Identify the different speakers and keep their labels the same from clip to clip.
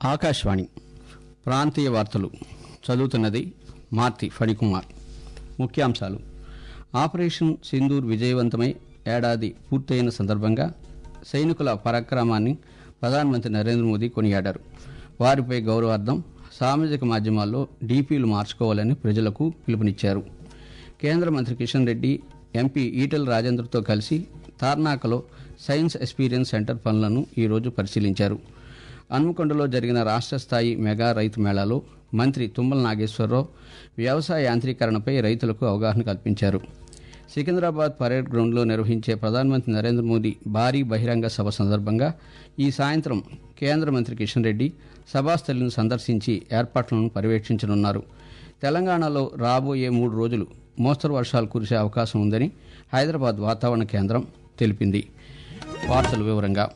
Speaker 1: ఆకాశవాణి ప్రాంతీయ వార్తలు చదువుతున్నది మార్తి ఫణికుమార్ ముఖ్యాంశాలు ఆపరేషన్ సింధూర్ విజయవంతమై ఏడాది పూర్తయిన సందర్భంగా సైనికుల పరాక్రమాన్ని ప్రధానమంత్రి నరేంద్ర మోదీ కొనియాడారు వారిపై గౌరవార్థం సామాజిక మాధ్యమాల్లో డీపీలు మార్చుకోవాలని ప్రజలకు పిలుపునిచ్చారు కేంద్ర మంత్రి కిషన్ రెడ్డి ఎంపీ ఈటెల రాజేంద్రతో కలిసి తార్నాకలో సైన్స్ ఎక్స్పీరియన్స్ సెంటర్ పనులను ఈరోజు పరిశీలించారు హన్మకొండలో జరిగిన రాష్ట్ర స్థాయి మెగా రైతు మేళాలో మంత్రి తుమ్మల నాగేశ్వరరావు వ్యవసాయ యాంత్రీకరణపై రైతులకు అవగాహన కల్పించారు సికింద్రాబాద్ పరేడ్ గ్రౌండ్లో నిర్వహించే ప్రధానమంత్రి నరేంద్ర మోదీ భారీ బహిరంగ సభ సందర్భంగా ఈ సాయంత్రం కేంద్ర మంత్రి కిషన్ రెడ్డి సభాస్థలిని సందర్శించి ఏర్పాట్లను పర్యవేక్షించనున్నారు తెలంగాణలో రాబోయే మూడు రోజులు మోస్తరు వర్షాలు కురిసే అవకాశం ఉందని హైదరాబాద్ వాతావరణ కేంద్రం తెలిపింది వార్తల వివరంగా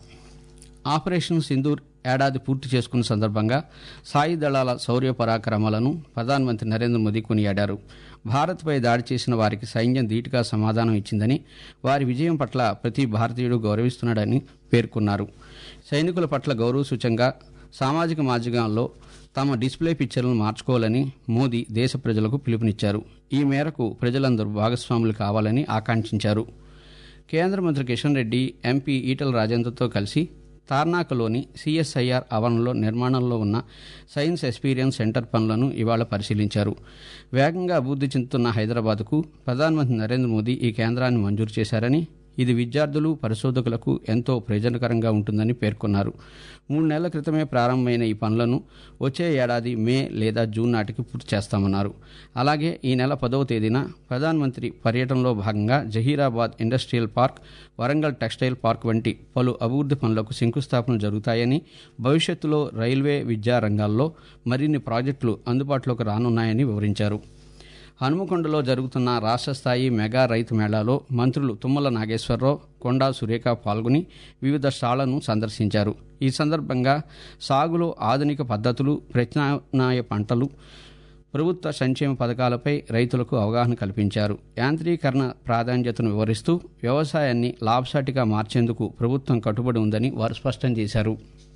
Speaker 1: ఆపరేషన్ సింధూర్ ఏడాది పూర్తి చేసుకున్న సందర్భంగా సాయి దళాల శౌర్య పరాక్రమాలను ప్రధానమంత్రి నరేంద్ర మోదీ కొనియాడారు భారత్పై దాడి చేసిన వారికి సైన్యం ధీటుగా సమాధానం ఇచ్చిందని వారి విజయం పట్ల ప్రతి భారతీయుడు గౌరవిస్తున్నాడని పేర్కొన్నారు సైనికుల పట్ల గౌరవ సూచంగా సామాజిక మాధ్యమాల్లో తమ డిస్ప్లే పిక్చర్లను మార్చుకోవాలని మోదీ దేశ ప్రజలకు పిలుపునిచ్చారు ఈ మేరకు ప్రజలందరూ భాగస్వాములు కావాలని ఆకాంక్షించారు కేంద్ర మంత్రి కిషన్ రెడ్డి ఎంపీ ఈటల రాజేంద్రతో కలిసి తార్నాకలోని సిఎస్ఐఆర్ ఆవరణలో నిర్మాణంలో ఉన్న సైన్స్ ఎక్స్పీరియన్స్ సెంటర్ పనులను ఇవాళ పరిశీలించారు వేగంగా అభివృద్ధి చెందుతున్న హైదరాబాద్కు ప్రధానమంత్రి నరేంద్ర మోదీ ఈ కేంద్రాన్ని మంజూరు చేశారని ఇది విద్యార్థులు పరిశోధకులకు ఎంతో ప్రయోజనకరంగా ఉంటుందని పేర్కొన్నారు మూడు నెలల క్రితమే ప్రారంభమైన ఈ పనులను వచ్చే ఏడాది మే లేదా జూన్ నాటికి పూర్తి చేస్తామన్నారు అలాగే ఈ నెల పదవ తేదీన ప్రధానమంత్రి పర్యటనలో భాగంగా Zaheerabad industrial park Warangal textile park వంటి పలు అభివృద్ధి పనులకు శంకుస్థాపనలు జరుగుతాయని భవిష్యత్తులో రైల్వే విద్యా రంగాల్లో మరిన్ని ప్రాజెక్టులు అందుబాటులోకి రానున్నాయని వివరించారు హనుమకొండలో జరుగుతున్న రాష్ట్ర స్థాయి మెగా రైతు మేళాలో మంత్రులు తుమ్మల నాగేశ్వరరావు కొండా సురేఖ పాల్గొని వివిధ స్టాళ్లను సందర్శించారు ఈ సందర్భంగా సాగులో ఆధునిక పద్ధతులు ప్రత్యామ్నాయ పంటలు ప్రభుత్వ సంక్షేమ పథకాలపై రైతులకు అవగాహన కల్పించారు యాంత్రీకరణ ప్రాధాన్యతను వివరిస్తూ వ్యవసాయాన్ని లాభసాటిగా మార్చేందుకు ప్రభుత్వం కట్టుబడి ఉందని వారు స్పష్టం చేశారు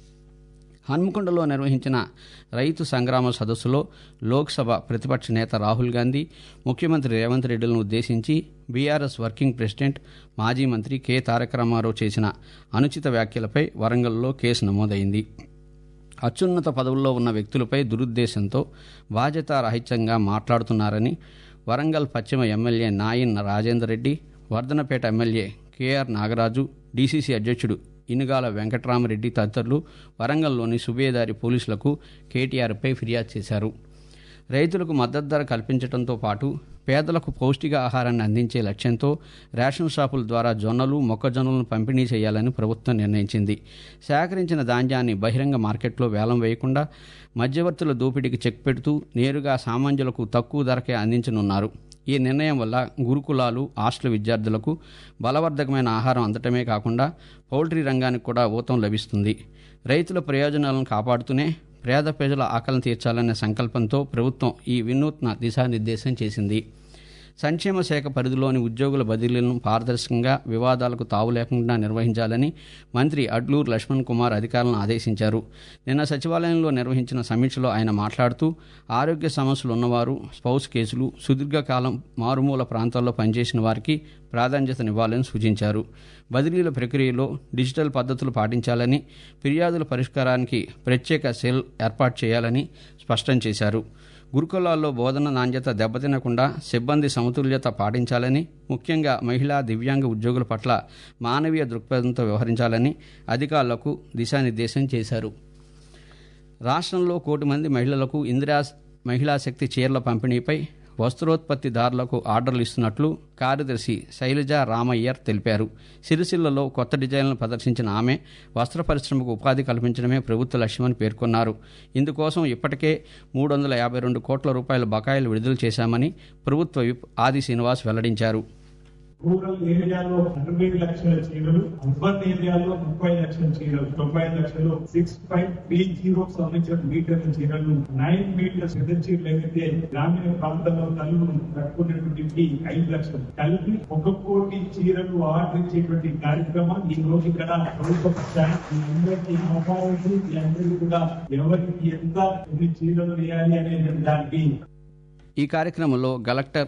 Speaker 1: హన్మకొండలో నిర్వహించిన రైతు సంగ్రామ సదస్సులో లోక్సభ ప్రతిపక్ష నేత రాహుల్ గాంధీ ముఖ్యమంత్రి రేవంత్ రెడ్డిలను ఉద్దేశించి బీఆర్ఎస్ వర్కింగ్ ప్రెసిడెంట్ మాజీ మంత్రి కె తారక రామారావు చేసిన అనుచిత వ్యాఖ్యలపై వరంగల్లో కేసు నమోదైంది అత్యున్నత పదవుల్లో ఉన్న వ్యక్తులపై దురుద్దేశంతో బాధ్యతారాహిత్యంగా మాట్లాడుతున్నారని వరంగల్ పశ్చిమ MLA Naini Rajender Reddy Vardhannapet MLA KR Nagaraju DCC అధ్యక్షుడు ఇనుగాల వెంకట్రామరెడ్డి తదితరులు వరంగల్లోని సుబేదారి పోలీసులకు కేటీఆర్పై ఫిర్యాదు చేశారు రైతులకు మద్దతు ధర కల్పించడంతో పాటు పేదలకు పౌష్టిక ఆహారాన్ని అందించే లక్ష్యంతో రేషన్ షాపుల ద్వారా జొన్నలు మొక్కజొన్నలను పంపిణీ చేయాలని ప్రభుత్వం నిర్ణయించింది సేకరించిన ధాన్యాన్ని బహిరంగ మార్కెట్లో వేలం వేయకుండా మధ్యవర్తుల దోపిడీకి చెక్ పెడుతూ నేరుగా సామాన్యులకు తక్కువ ధరకే అందించనున్నారు ఈ నిర్ణయం వల్ల గురుకులాలు హాస్టల్ విద్యార్థులకు బలవర్ధకమైన ఆహారం అందటమే కాకుండా పౌల్ట్రీ రంగానికి కూడా ఊతం లభిస్తుంది రైతుల ప్రయోజనాలను కాపాడుతూనే పేద ప్రజల ఆకలిని తీర్చాలనే సంకల్పంతో ప్రభుత్వం ఈ వినూత్న దిశానిర్దేశం చేసింది సంక్షేమ శాఖ పరిధిలోని ఉద్యోగుల బదిలీలను పారదర్శకంగా వివాదాలకు తావు లేకుండా నిర్వహించాలని మంత్రి అడ్లూరు లక్ష్మణ్ కుమార్ అధికారులను ఆదేశించారు నిన్న సచివాలయంలో నిర్వహించిన సమీక్షలో ఆయన మాట్లాడుతూ ఆరోగ్య సమస్యలు ఉన్నవారు స్పౌస్ కేసులు సుదీర్ఘకాలం మారుమూల ప్రాంతాల్లో పనిచేసిన వారికి ప్రాధాన్యతనివ్వాలని సూచించారు బదిలీల ప్రక్రియలో డిజిటల్ పద్ధతులు పాటించాలని ఫిర్యాదుల పరిష్కారానికి ప్రత్యేక సెల్ ఏర్పాటు చేయాలని స్పష్టం చేశారు గురుకులాల్లో బోధన నాణ్యత దెబ్బతినకుండా సిబ్బంది సమతుల్యత పాటించాలని ముఖ్యంగా మహిళా దివ్యాంగ ఉద్యోగుల పట్ల మానవీయ దృక్పథంతో వ్యవహరించాలని అధికారులకు దిశానిర్దేశం చేశారు రాష్ట్రంలో కోటి మంది మహిళలకు ఇందిరా మహిళా శక్తి చీరల పంపిణీపై వస్త్రోత్పత్తిదారులకు ఆర్డర్లు ఇస్తున్నట్లు కార్యదర్శి శైలజ రామయ్యర్ తెలిపారు సిరిసిల్లలో కొత్త డిజైన్లను ప్రదర్శించిన ఆమె వస్త్ర పరిశ్రమకు ఉపాధి కల్పించడమే ప్రభుత్వ లక్ష్యమని పేర్కొన్నారు ఇందుకోసం ఇప్పటికే మూడు వందల యాభై రెండు కోట్ల రూపాయల బకాయిలు విడుదల చేశామని ప్రభుత్వ విప్ ఆది శ్రీనివాస్ వెల్లడించారు
Speaker 2: రూరల్ ఏరియాలో అరవై లక్షల చీరలు అర్బన్ ఏరియాలో ముప్పై లక్షల చీరలు తొంభై లక్షలు సిక్స్ పాయింట్ త్రీ జీరో సంబంధించిన మీటర్ల చీరలు నైన్ మీటర్స్ పెద్ద చీరలు ఏవైతే గ్రామీణ ప్రాంతాల్లో తల్లులు కట్టుకునేటువంటి ఐదు లక్షలు కలిపి ఒక కోటి చీరలు ఆర్డర్ ఇచ్చేటువంటి కార్యక్రమం ఈ రోజు ఇక్కడ ప్రభుత్వం ఇచ్చారు. మీ అందరికీ ఆహ్వానించి మీ అందరికీ కూడా ఎవరికి ఎంత ఎన్ని చీరలు వేయాలి అనే దానికి
Speaker 1: ఈ కార్యక్రమంలో కలెక్టర్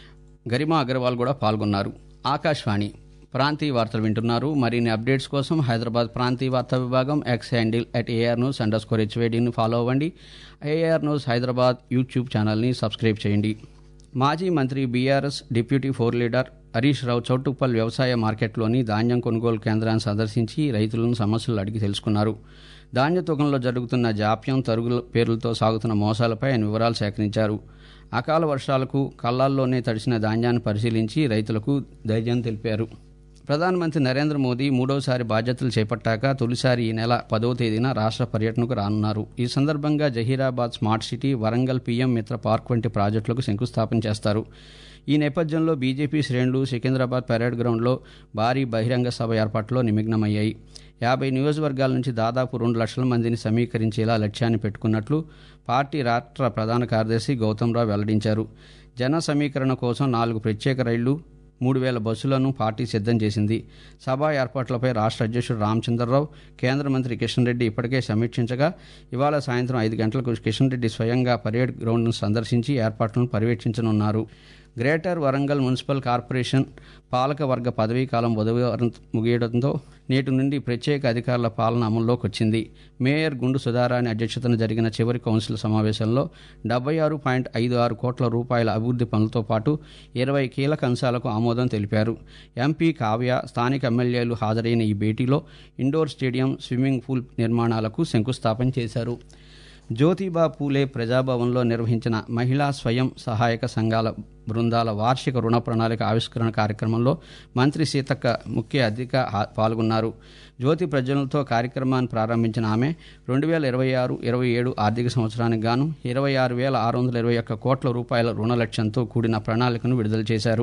Speaker 1: గరిమా అగర్వాల్ కూడా పాల్గొన్నారు ఆకాశవాణి ప్రాంతీయ వార్తలు వింటున్నారు మరిన్ని అప్డేట్స్ కోసం హైదరాబాద్ ప్రాంతీయ వార్తా విభాగం X handle at AR news under score హెచ్వేడీని ఫాలో అవ్వండి ఏఆర్ న్యూస్ హైదరాబాద్ యూట్యూబ్ ఛానల్ని సబ్స్క్రైబ్ చేయండి మాజీ మంత్రి BRS deputy floor leader Harish Rao Choutuppal వ్యవసాయ మార్కెట్లోని ధాన్యం కొనుగోలు కేంద్రాన్ని సందర్శించి రైతులను సమస్యలు అడిగి తెలుసుకున్నారు ధాన్య తూకంలో జరుగుతున్న జాప్యం తరుగుల పేర్లతో సాగుతున్న మోసాలపై ఆయన వివరాలు సేకరించారు అకాల వర్షాలకు కళ్ళాల్లోనే తడిసిన ధాన్యాన్ని పరిశీలించి రైతులకు ధైర్యం తెలిపారు ప్రధానమంత్రి నరేంద్ర మోదీ మూడోసారి బాధ్యతలు చేపట్టాక తొలిసారి ఈ నెల పదవ తేదీన రాష్ట్ర పర్యటనకు రానున్నారు ఈ సందర్భంగా Zaheerabad smart city Warangal PM Mitra park వంటి ప్రాజెక్టులకు శంకుస్థాపన చేస్తారు ఈ నేపథ్యంలో బీజేపీ శ్రేణులు సికింద్రాబాద్ పరేడ్ గ్రౌండ్లో భారీ బహిరంగ సభ ఏర్పాట్లో నిమగ్నమయ్యాయి యాభై నియోజకవర్గాల నుంచి దాదాపు రెండు లక్షల మందిని సమీకరించేలా లక్ష్యాన్ని పెట్టుకున్నట్లు పార్టీ రాష్ట్ర ప్రధాన కార్యదర్శి గౌతమ్ రావు వెల్లడించారు జన సమీకరణ కోసం నాలుగు ప్రత్యేక రైళ్లు మూడు వేల బస్సులను పార్టీ సిద్ధం చేసింది సభా ఏర్పాట్లపై రాష్ట్ర అధ్యక్షుడు రామచంద్రరావు కేంద్ర మంత్రి కిషన్ రెడ్డి ఇప్పటికే సమీక్షించగా ఇవాళ సాయంత్రం ఐదు గంటలకు కిషన్ రెడ్డి స్వయంగా పరేడ్ గ్రౌండ్ను సందర్శించి ఏర్పాట్లను పర్యవేక్షించనున్నారు గ్రేటర్ వరంగల్ మున్సిపల్ కార్పొరేషన్ పాలక వర్గ పదవీ కాలం బుధవారం ముగియడంతో నేటి నుండి ప్రత్యేక అధికారుల పాలన అమల్లోకి వచ్చింది మేయర్ గుండు సుధారాణి అధ్యక్షతన జరిగిన చివరి కౌన్సిల్ సమావేశంలో డెబ్బై ఆరు పాయింట్ ఐదు ఆరు కోట్ల రూపాయల అభివృద్ధి పనులతో పాటు ఇరవై కీలక అంశాలకు ఆమోదం తెలిపారు ఎంపీ కావ్య స్థానిక ఎమ్మెల్యేలు హాజరైన ఈ భేటీలో ఇండోర్ స్టేడియం స్విమ్మింగ్ పూల్ నిర్మాణాలకు శంకుస్థాపన చేశారు జ్యోతిబా పూలే ప్రజాభవన్లో నిర్వహించిన మహిళా స్వయం సహాయక సంఘాల బృందాల వార్షిక రుణ ప్రణాళిక ఆవిష్కరణ కార్యక్రమంలో మంత్రి సీతక్క ముఖ్య అతిథిగా హా- పాల్గొన్నారు జ్యోతి ప్రజ్వలనతో కార్యక్రమాన్ని ప్రారంభించిన ఆమె రెండు వేల ఇరవై ఆరు ఇరవై ఏడు ఆర్థిక సంవత్సరానికి గాను ఇరవై ఆరు వేల ఆరు వందల ఇరవై ఒక్క కోట్ల రూపాయల రుణ లక్ష్యంతో కూడిన ప్రణాళికను విడుదల చేశారు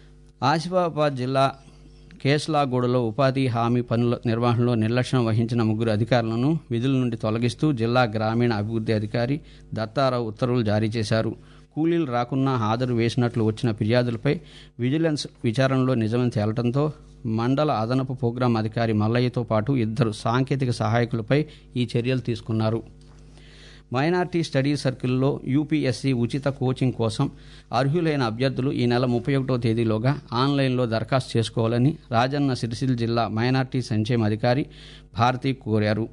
Speaker 1: ఆసిఫాబాద్ జిల్లా కేస్లాగూడలో ఉపాధి హామీ పనుల నిర్వహణలో నిర్లక్ష్యం వహించిన ముగ్గురు అధికారులను విధుల నుండి తొలగిస్తూ జిల్లా గ్రామీణ అభివృద్ధి అధికారి దత్తారావు ఉత్తర్వులు జారీ చేశారు కూలీలు రాకున్నా హాజరు వేసినట్లు వచ్చిన ఫిర్యాదులపై విజిలెన్స్ విచారణలో నిజమని తేలటంతో మండల అదనపు ప్రోగ్రాం అధికారి మల్లయ్యతో పాటు ఇద్దరు సాంకేతిక సహాయకులపై ఈ చర్యలు తీసుకున్నారు మైనార్టీ స్టడీ సర్కిల్లో యూపీఎస్సీ ఉచిత కోచింగ్ కోసం అర్హులైన అభ్యర్థులు ఈ నెల ముప్పై ఒకటో తేదీలోగా ఆన్లైన్లో దరఖాస్తు చేసుకోవాలని రాజన్న సిరిసిల్ల జిల్లా మైనార్టీ సంక్షేమ అధికారి భారతి కోరారు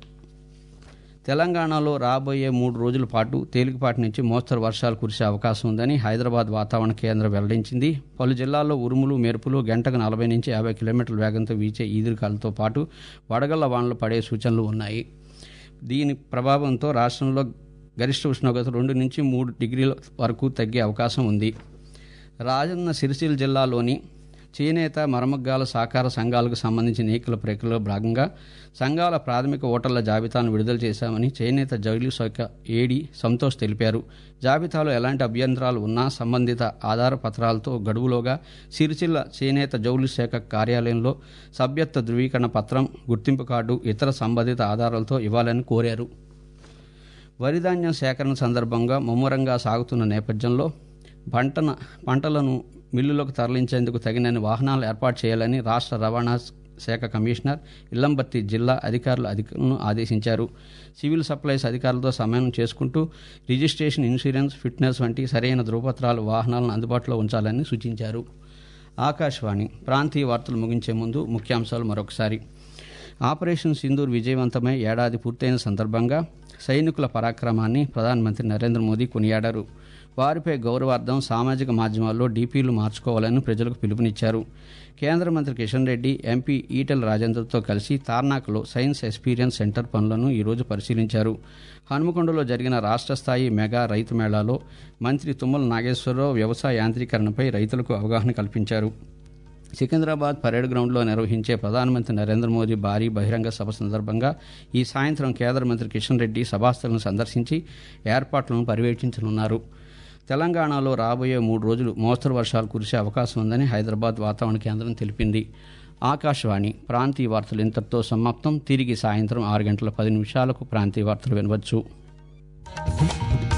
Speaker 1: తెలంగాణలో రాబోయే మూడు రోజుల పాటు తేలికపాటి నుంచి మోస్తరు వర్షాలు కురిసే అవకాశం ఉందని హైదరాబాద్ వాతావరణ కేంద్రం వెల్లడించింది పలు జిల్లాల్లో ఉరుములు మెరుపులు గంటకు నలభై నుంచి యాభై కిలోమీటర్ల వేగంతో వీచే ఈదురుగాలతో పాటు వడగళ్ల వానలు పడే సూచనలు ఉన్నాయి దీని ప్రభావంతో రాష్ట్రంలో గరిష్ట ఉష్ణోగ్రత రెండు నుంచి మూడు డిగ్రీల వరకు తగ్గే అవకాశం ఉంది రాజన్న సిరిసిల్ల జిల్లాలోని చేనేత మరమగ్గాల సహకార సంఘాలకు సంబంధించిన ఎన్నికల ప్రక్రియలో భాగంగా సంఘాల ప్రాథమిక ఓటర్ల జాబితాను విడుదల చేశామని చేనేత జౌలి శాఖ ఏడీ సంతోష్ తెలిపారు జాబితాలో ఎలాంటి అభ్యంతరాలు ఉన్నా సంబంధిత ఆధార పత్రాలతో గడువులోగా సిరిసిల్ల చేనేత జౌలి శాఖ కార్యాలయంలో సభ్యత్వ ధృవీకరణ పత్రం గుర్తింపు కార్డు ఇతర సంబంధిత ఆధారాలతో ఇవ్వాలని కోరారు వరిధాన్యం సేకరణ సందర్భంగా ముమ్మరంగా సాగుతున్న నేపథ్యంలో పంటన పంటలను మిల్లులకు తరలించేందుకు తగినన్ని వాహనాలు ఏర్పాటు చేయాలని రాష్ట్ర రవాణా శాఖ కమిషనర్ ఇల్లంబత్తి జిల్లా అధికారులు అధికారులను ఆదేశించారు సివిల్ సప్లైస్ అధికారులతో సమన్వయం చేసుకుంటూ రిజిస్ట్రేషన్ ఇన్సూరెన్స్ ఫిట్నెస్ వంటి సరైన ధృవపత్రాలు వాహనాలను అందుబాటులో ఉంచాలని సూచించారు ఆకాశవాణి ప్రాంతీయ వార్తలు ముగించే ముందు ముఖ్యాంశాలు మరొకసారి ఆపరేషన్ సింధూర్ విజయవంతమై ఏడాది పూర్తయిన సందర్భంగా సైనికుల పరాక్రమాన్ని ప్రధానమంత్రి నరేంద్ర మోదీ కొనియాడారు వారిపై గౌరవార్థం సామాజిక మాధ్యమాల్లో డీపీలు మార్చుకోవాలని ప్రజలకు పిలుపునిచ్చారు కేంద్ర మంత్రి కిషన్ రెడ్డి ఎంపీ ఈటెల రాజేందర్తో కలిసి తార్నాకలో సైన్స్ ఎక్స్పీరియన్స్ సెంటర్ పనులను ఈరోజు పరిశీలించారు హనుమకొండలో జరిగిన రాష్ట్ర స్థాయి మెగా రైతు మేళాలో మంత్రి తుమ్మల నాగేశ్వరరావు వ్యవసాయ యాంత్రీకరణపై రైతులకు అవగాహన కల్పించారు సికింద్రాబాద్ పరేడ్ గ్రౌండ్లో నిర్వహించే ప్రధానమంత్రి నరేంద్ర మోదీ భారీ బహిరంగ సభ సందర్భంగా ఈ సాయంత్రం కేంద్ర మంత్రి కిషన్ రెడ్డి సభాస్థలను సందర్శించి ఏర్పాట్లను పర్యవేక్షించనున్నారు తెలంగాణలో రాబోయే మూడు రోజులు మోస్తరు వర్షాలు కురిసే అవకాశం ఉందని హైదరాబాద్ వాతావరణ కేంద్రం తెలిపింది ఆకాశవాణి ప్రాంతీయ వార్తలు ఇంతటితో సమాప్తం తిరిగి సాయంత్రం ఆరు గంటల పది నిమిషాలకు ప్రాంతీయ వార్తలు వినవచ్చు